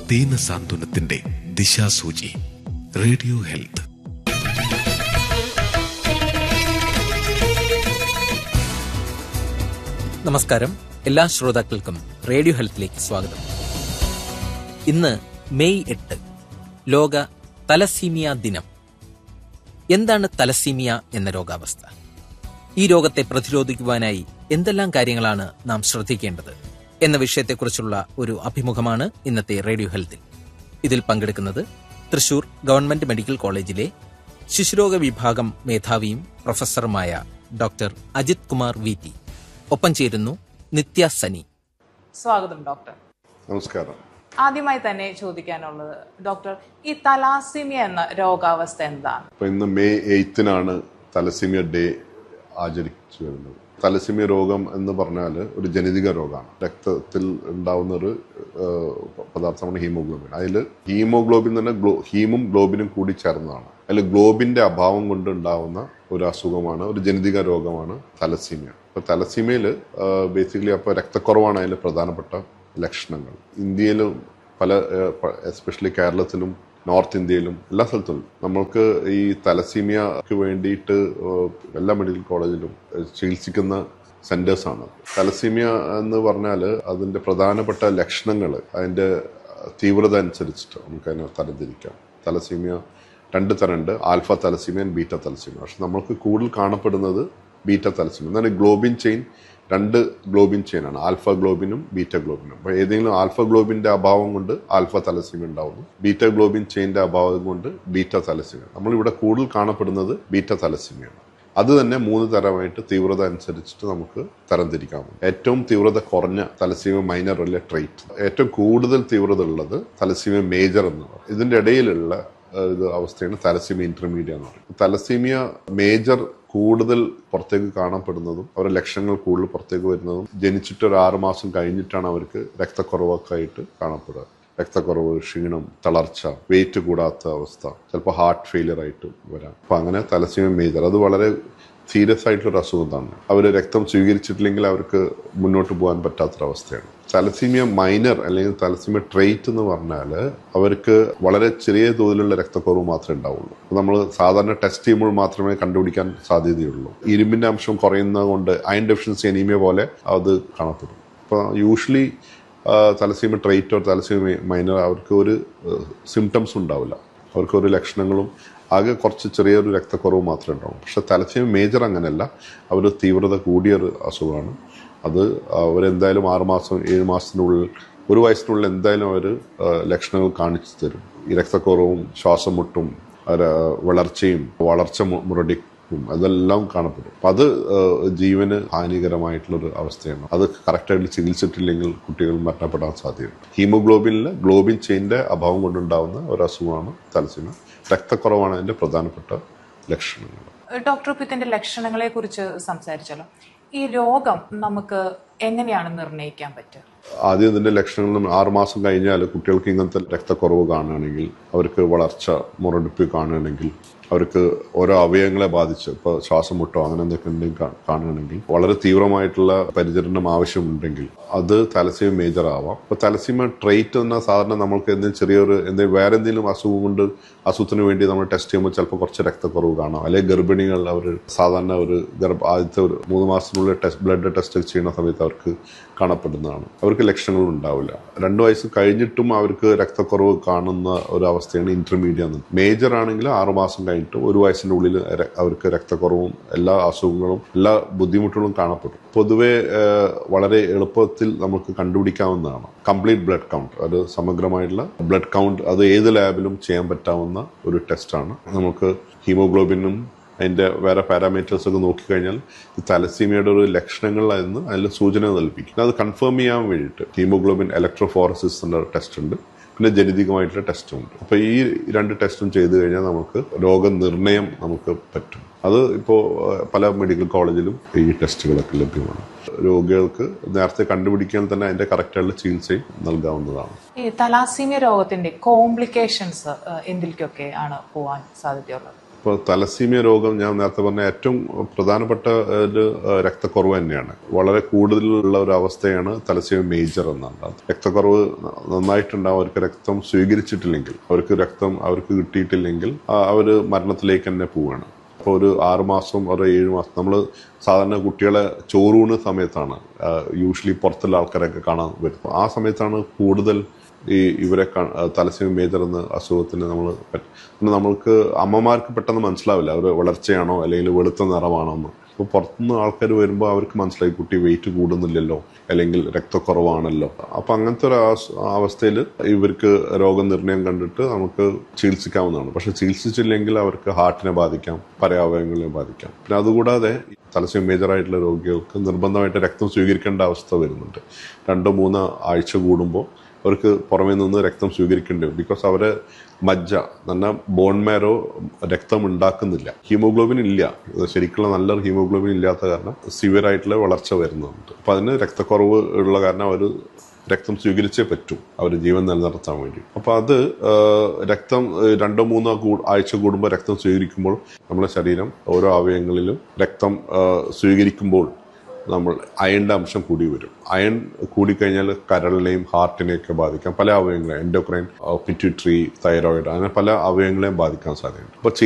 ദീന സാന്ത്വനത്തിന്റെ ദിശാസൂചി radio health നമസ്കാരം എല്ലാ ശ്രോതാക്കൾക്കും റേഡിയോ ഹെൽത്തിലേക്ക് സ്വാഗതം ഇന്ന് മെയ് എട്ട് ലോക തലസീമിയ ദിനം എന്താണ് തലസീമിയ എന്ന രോഗാവസ്ഥ ഈ രോഗത്തെ പ്രതിരോധിക്കുവാനായി എന്തെല്ലാം കാര്യങ്ങളാണ് നാം ശ്രദ്ധിക്കേണ്ടത് എന്ന വിഷയത്തെക്കുറിച്ചുള്ള ഒരു അഭിമുഖമാണ് ഇന്നത്തെ റേഡിയോ ഹെൽത്തിൽ ഇതിൽ പങ്കെടുക്കുന്നത് തൃശൂർ ഗവൺമെന്റ് മെഡിക്കൽ കോളേജിലെ ശിശുരോഗ വിഭാഗം മേധാവിയും പ്രൊഫസറുമായ doctor Ajith Kumar V T ഒപ്പം ചേരുന്നു നിത്യ സനി സ്വാഗതം ഡോക്ടർ നമസ്കാരം ആദ്യമായി തന്നെ ചോദിക്കാനുള്ളത് ഡോക്ടർ ഈ തലാസിമിയ എന്ന രോഗാവസ്ഥ എന്താണ് അപ്പൊ ഇന്ന് മെയ് എയ്ത്തിനാണ് തലസിമിയ ഡേ ആചരിച്ചു വരുന്നത് തലസിമിയ രോഗം എന്ന് പറഞ്ഞാൽ ഒരു ജനിതക രോഗമാണ് രക്തത്തിൽ ഉണ്ടാവുന്ന ഒരു ഏഹ്, പദാർത്ഥമാണ് ഹീമോഗ്ലോബിൻ അതിൽ ഹീമോഗ്ലോബിൻ തന്നെ ഗ്ലോ ഹീമും ഗ്ലോബിനും കൂടി ചേർന്നതാണ് അതിൽ ഗ്ലോബിന്റെ അഭാവം കൊണ്ട് ഉണ്ടാവുന്ന ഒരു അസുഖമാണ് ഒരു ജനിതക രോഗമാണ് തലസീമിയ അപ്പൊ തലസീമിയയിൽ ബേസിക്കലി അപ്പോൾ രക്തക്കുറവാണ് അതിൽ പ്രധാനപ്പെട്ട ലക്ഷണങ്ങൾ ഇന്ത്യയിലും പല എസ്പെഷ്യലി കേരളത്തിലും നോർത്ത് ഇന്ത്യയിലും എല്ലാ സ്ഥലത്തും നമ്മൾക്ക് ഈ തലസീമിയക്ക് വേണ്ടിയിട്ട് ഏഹ്, എല്ലാ മെഡിക്കൽ കോളേജിലും ഏഹ്, ചികിത്സിക്കുന്ന സെന്റേഴ്സാണ് തലസീമിയ എന്ന് പറഞ്ഞാൽ അതിന്റെ പ്രധാനപ്പെട്ട ലക്ഷണങ്ങൾ അതിന്റെ തീവ്രത അനുസരിച്ചിട്ട് നമുക്ക് അതിനെ തരംതിരിക്കാം തലസീമിയ രണ്ട് തരമുണ്ട് ആൽഫ തലസീമിയ ബീറ്റ തലസീമിയ പക്ഷെ നമ്മൾക്ക് കൂടുതൽ കാണപ്പെടുന്നത് ബീറ്റ തലസീമിയ എന്നാൽ ഗ്ലോബിൻ ചെയിൻ രണ്ട് ഗ്ലോബിൻ ചെയിനാണ് ആൽഫ ഗ്ലോബിനും ബീറ്റ ഗ്ലോബിനും അപ്പോൾ ഏതെങ്കിലും ആൽഫ ഗ്ലോബിന്റെ അഭാവം കൊണ്ട് ആൽഫ തലസീമിയ ഉണ്ടാവുന്നു ബീറ്റ ഗ്ലോബിൻ ചെയിന്റെ അഭാവം കൊണ്ട് ബീറ്റ തലസീമിയ നമ്മളിവിടെ കൂടുതൽ കാണപ്പെടുന്നത് ബീറ്റ തലസീമിയാണ് അത് തന്നെ മൂന്ന് തരമായിട്ട് തീവ്രത അനുസരിച്ചിട്ട് നമുക്ക് തരംതിരിക്കാവുന്നു ഏറ്റവും തീവ്രത കുറഞ്ഞ തലസീമ മൈനർ അല്ലെ ട്രേറ്റ് ഏറ്റവും കൂടുതൽ തീവ്രത ഉള്ളത് തലസീമ മേജർ എന്ന് പറയും ഇതിന്റെ ഇടയിലുള്ള ഏഹ്, ഇത് അവസ്ഥയാണ് തലസീമിയ ഇന്റർമീഡിയ എന്ന് പറയും തലസീമിയ മേജർ കൂടുതൽ പുറത്തേക്ക് കാണപ്പെടുന്നതും അവരുടെ ലക്ഷണങ്ങൾ കൂടുതൽ പുറത്തേക്ക് വരുന്നതും ജനിച്ചിട്ട് ഒരു ആറ് മാസം കഴിഞ്ഞിട്ടാണ് അവർക്ക് രക്തക്കുറവൊക്കെ ആയിട്ട് കാണപ്പെടുക രക്തക്കുറവ് ക്ഷീണം തളർച്ച വെയിറ്റ് കൂടാത്ത അവസ്ഥ ചിലപ്പോൾ ഹാർട്ട് ഫെയിലിയർ ആയിട്ട് വരാം അപ്പൊ അങ്ങനെ തലസീമ മേജർ അത് വളരെ സീരിയസ് ആയിട്ടുള്ള ഒരു അസുഖം തന്നെ അവർ രക്തം സ്വീകരിച്ചിട്ടില്ലെങ്കിൽ അവർക്ക് മുന്നോട്ട് പോകാൻ പറ്റാത്തൊരവസ്ഥയാണ് തലസീമിയ മൈനർ അല്ലെങ്കിൽ തലസീമിയ ട്രേറ്റ് എന്ന് പറഞ്ഞാൽ അവർക്ക് വളരെ ചെറിയ തോതിലുള്ള രക്തക്കുറവ് മാത്രമേ ഉണ്ടാവുള്ളൂ നമ്മൾ സാധാരണ ടെസ്റ്റ് ചെയ്യുമ്പോൾ മാത്രമേ കണ്ടുപിടിക്കാൻ സാധ്യതയുള്ളൂ ഇരുമ്പിന്റെ അംശം കുറയുന്നത് കൊണ്ട് അയൺ ഡെഫിഷ്യൻസി അനീമിയ പോലെ അത് കാണപ്പെടും അപ്പോൾ യൂഷ്വലി തലസീമ ട്രേറ്റോ തലസീമ മൈനർ അവർക്ക് ഒരു സിംറ്റംസ് ഉണ്ടാവില്ല അവർക്ക് ഒരു ലക്ഷണങ്ങളും ആകെ കുറച്ച് ചെറിയൊരു രക്തക്കുറവ് മാത്രമേ ഉണ്ടാവും പക്ഷെ തലസീമ മേജർ അങ്ങനെയല്ല അവർ തീവ്രത കൂടിയൊരു അസുഖമാണ് അത് അവരെന്തായാലും ആറുമാസം ഏഴ് മാസത്തിനുള്ളിൽ ഒരു വയസ്സിനുള്ളിൽ എന്തായാലും അവർ ലക്ഷണങ്ങൾ കാണിച്ചു തരും ഈ രക്തക്കുറവും ശ്വാസം മുട്ടും അവരെ വളർച്ചയും വളർച്ച മു- മുരടിക്കും അതെല്ലാം കാണപ്പെടും അപ്പം അത് ഏഹ്, ജീവന് ഹാനികരമായിട്ടുള്ളൊരു അവസ്ഥയാണ് അത് കറക്റ്റായിട്ട് ചികിത്സിച്ചിട്ടില്ലെങ്കിൽ കുട്ടികൾ മരണപ്പെടാൻ സാധ്യതയുണ്ട് ഹീമോഗ്ലോബിനിൽ ഗ്ലോബിൻ ചെയിൻ്റെ അഭാവം കൊണ്ടുണ്ടാവുന്ന ഒരു അസുഖമാണ് തലസീമ രക്തക്കുറവാണ് അതിൻ്റെ പ്രധാനപ്പെട്ട ലക്ഷണങ്ങൾ ഡോക്ടർ ഇപ്പൊ ഇതിന്റെ ലക്ഷണങ്ങളെ കുറിച്ച് സംസാരിച്ചല്ലോ ഈ രോഗം നമുക്ക് എങ്ങനെയാണ് നിർണ്ണയിക്കാൻ പറ്റുക ആദ്യം ഇതിന്റെ ലക്ഷണങ്ങളും ആറുമാസം കഴിഞ്ഞാൽ കുട്ടികൾക്ക് ഇങ്ങനത്തെ രക്തക്കുറവ് കാണുകയാണെങ്കിൽ അവർക്ക് വളർച്ച മുരടിപ്പ് കാണുകയാണെങ്കിൽ അവർക്ക് ഓരോ അവയവങ്ങളെ ബാധിച്ച് ഇപ്പോൾ ശ്വാസം മുട്ടോ അങ്ങനെ എന്തൊക്കെ ഉണ്ടെങ്കിൽ കാ- കാണുകയാണെങ്കിൽ വളരെ തീവ്രമായിട്ടുള്ള പരിചരണം ആവശ്യമുണ്ടെങ്കിൽ അത് തലസീമ മേജർ ആവാം ഇപ്പോൾ തലസീമ ട്രേറ്റ് എന്ന സാധാരണ നമ്മൾക്ക് എന്തെങ്കിലും ചെറിയൊരു എന്തെങ്കിലും വേറെ എന്തെങ്കിലും അസുഖം കൊണ്ട് അസുഖത്തിന് വേണ്ടി നമ്മൾ ടെസ്റ്റ് ചെയ്യുമ്പോൾ ചിലപ്പോൾ കുറച്ച് രക്തക്കുറവ് കാണാം അല്ലെങ്കിൽ ഗർഭിണികൾ അവർ സാധാരണ ഒരു ഗർഭ ആദ്യത്തെ ഒരു മൂന്ന് മാസത്തിനുള്ളിൽ ടെസ്റ്റ് ബ്ലഡ് ടെസ്റ്റ് ചെയ്യുന്ന സമയത്ത് അവർക്ക് കാണപ്പെടുന്നതാണ് അവർക്ക് ലക്ഷണങ്ങൾ ഉണ്ടാവില്ല രണ്ടു വയസ്സ് കഴിഞ്ഞിട്ടും അവർക്ക് രക്തക്കുറവ് കാണുന്ന ഒരു അവസ്ഥയാണ് ഇന്റർമീഡിയ എന്ന് മേജർ ആണെങ്കിൽ ആറുമാസം കഴിഞ്ഞിട്ട് ഒരു വയസ്സിന്റെ ഉള്ളിൽ ര- അവർക്ക് രക്തക്കുറവും എല്ലാ അസുഖങ്ങളും എല്ലാ ബുദ്ധിമുട്ടുകളും കാണപ്പെടും പൊതുവെ ഏഹ്, വളരെ എളുപ്പത്തിൽ നമുക്ക് കണ്ടുപിടിക്കാവുന്നതാണ് കംപ്ലീറ്റ് ബ്ലഡ് കൗണ്ട് അത് സമഗ്രമായിട്ടുള്ള ബ്ലഡ് കൗണ്ട് അത് ഏത് ലാബിലും ചെയ്യാൻ പറ്റാവുന്ന ഒരു ടെസ്റ്റാണ് നമുക്ക് ഹീമോഗ്ലോബിനും അതിന്റെ വേറെ പാരാമീറ്റേഴ്സ് ഒക്കെ നോക്കിക്കഴിഞ്ഞാൽ ഈ തലസീമിയയുടെ ഒരു ലക്ഷണങ്ങളായിരുന്നു അതിൽ സൂചന നൽകിക്കും അത് കൺഫേം ചെയ്യാൻ വേണ്ടിയിട്ട് ഹീമോഗ്ലോബിൻ ഇലക്ട്രോഫോറസിസ് എന്ന ടെസ്റ്റ് ഉണ്ട് പിന്നെ ജനിതകമായിട്ടുള്ള ടെസ്റ്റും ഉണ്ട് അപ്പൊ ഈ രണ്ട് ടെസ്റ്റും ചെയ്തു കഴിഞ്ഞാൽ നമുക്ക് രോഗനിർണയം നമുക്ക് പറ്റും അത് ഇപ്പോൾ പല മെഡിക്കൽ കോളേജിലും ഈ ടെസ്റ്റുകളൊക്കെ ലഭ്യമാണ് രോഗികൾക്ക് നേരത്തെ കണ്ടുപിടിക്കാൻ തന്നെ അതിന്റെ കറക്റ്റായിട്ടുള്ള ചികിത്സയും നൽകാവുന്നതാണ് ഈ തലാസീമിയ രോഗത്തിന്റെ കോംപ്ലിക്കേഷൻസ് എന്തിലേക്കൊക്കെ ആണ് പോവാൻ സാധ്യതയുള്ളത് ഇപ്പോൾ തലസീമിയ രോഗം ഞാൻ നേരത്തെ പറഞ്ഞ ഏറ്റവും പ്രധാനപ്പെട്ട ഒരു ഏഹ്, രക്തക്കുറവ് തന്നെയാണ് വളരെ കൂടുതലുള്ള ഒരു അവസ്ഥയാണ് തലസീമിയ മേജർ എന്നാണ് രക്തക്കുറവ് നന്നായിട്ടുണ്ടാവും അവർക്ക് രക്തം സ്വീകരിച്ചിട്ടില്ലെങ്കിൽ അവർക്ക് രക്തം അവർക്ക് കിട്ടിയിട്ടില്ലെങ്കിൽ അവർ മരണത്തിലേക്ക് തന്നെ പോവുകയാണ് അപ്പോൾ ഒരു ആറ് മാസം ഒരു ഏഴ് മാസം നമ്മൾ സാധാരണ കുട്ടികളെ ചോറൂണ് സമയത്താണ് യൂഷ്വലി പുറത്തുള്ള ആൾക്കാരൊക്കെ കാണാൻ വരും ആ സമയത്താണ് കൂടുതൽ ഈ ഇവരെ തലസ്യം മേജർ എന്ന അസുഖത്തിന് നമ്മൾ പിന്നെ നമ്മൾക്ക് അമ്മമാർക്ക് പെട്ടെന്ന് മനസ്സിലാവില്ല അവർ വളർച്ചയാണോ അല്ലെങ്കിൽ വെളുത്ത നിറമാണോ എന്ന് അപ്പോൾ പുറത്തുനിന്ന് ആൾക്കാർ വരുമ്പോൾ അവർക്ക് മനസ്സിലായി കുട്ടി വെയിറ്റ് കൂടുന്നില്ലല്ലോ അല്ലെങ്കിൽ രക്തക്കുറവാണല്ലോ അപ്പം അങ്ങനത്തെ ഒരു അവസ്ഥയിൽ ഇവർക്ക് രോഗനിർണയം കണ്ടിട്ട് നമുക്ക് ചികിത്സിക്കാവുന്നതാണ് പക്ഷെ ചികിത്സിച്ചില്ലെങ്കിൽ അവർക്ക് ഹാർട്ടിനെ ബാധിക്കാം പല അവയവങ്ങളെ ബാധിക്കാം പിന്നെ അതുകൂടാതെ തലസ്യം മേജർ ആയിട്ടുള്ള രോഗികൾക്ക് നിർബന്ധമായിട്ട് രക്തം സ്വീകരിക്കേണ്ട അവസ്ഥ വരുന്നുണ്ട് രണ്ടോ മൂന്നോ ആഴ്ച കൂടുമ്പോൾ അവർക്ക് പുറമേ നിന്ന് രക്തം സ്വീകരിക്കേണ്ടി വരും ബിക്കോസ് അവരെ മജ്ജ എന്നാൽ ബോൺ മാരോ രക്തം ഉണ്ടാക്കുന്നില്ല ഹീമോഗ്ലോബിൻ ഇല്ല ശരിക്കുള്ള നല്ല ഹീമോഗ്ലോബിൻ ഇല്ലാത്ത കാരണം സിവിയർ ആയിട്ടുള്ള വളർച്ച വരുന്നുണ്ട് അപ്പം അതിന് രക്തക്കുറവ് ഉള്ള കാരണം അവർ രക്തം സ്വീകരിച്ചേ പറ്റൂ അവർ ജീവൻ നിലനിർത്താൻ വേണ്ടി അപ്പോൾ അത് ആ, രക്തം ആ, രണ്ടോ മൂന്നോ കൂ- ആഴ്ച കൂടുമ്പോൾ രക്തം സ്വീകരിക്കുമ്പോൾ നമ്മുടെ ശരീരം ഓരോ അവയവങ്ങളിലും രക്തം ആ, സ്വീകരിക്കുമ്പോൾ നമ്മൾ അയണിന്റെ അംശം കൂടി വരും അയൺ കൂടിക്കഴിഞ്ഞാൽ കരളിനെയും ഹാർട്ടിനെയൊക്കെ ബാധിക്കാം പല അവയവങ്ങളെയും എൻഡോക്രൈൻ പിറ്റ്യൂട്ടറി തൈറോയിഡ് അങ്ങനെ പല അവയവങ്ങളെയും ബാധിക്കാൻ സാധ്യതയുണ്ട് അപ്പോൾ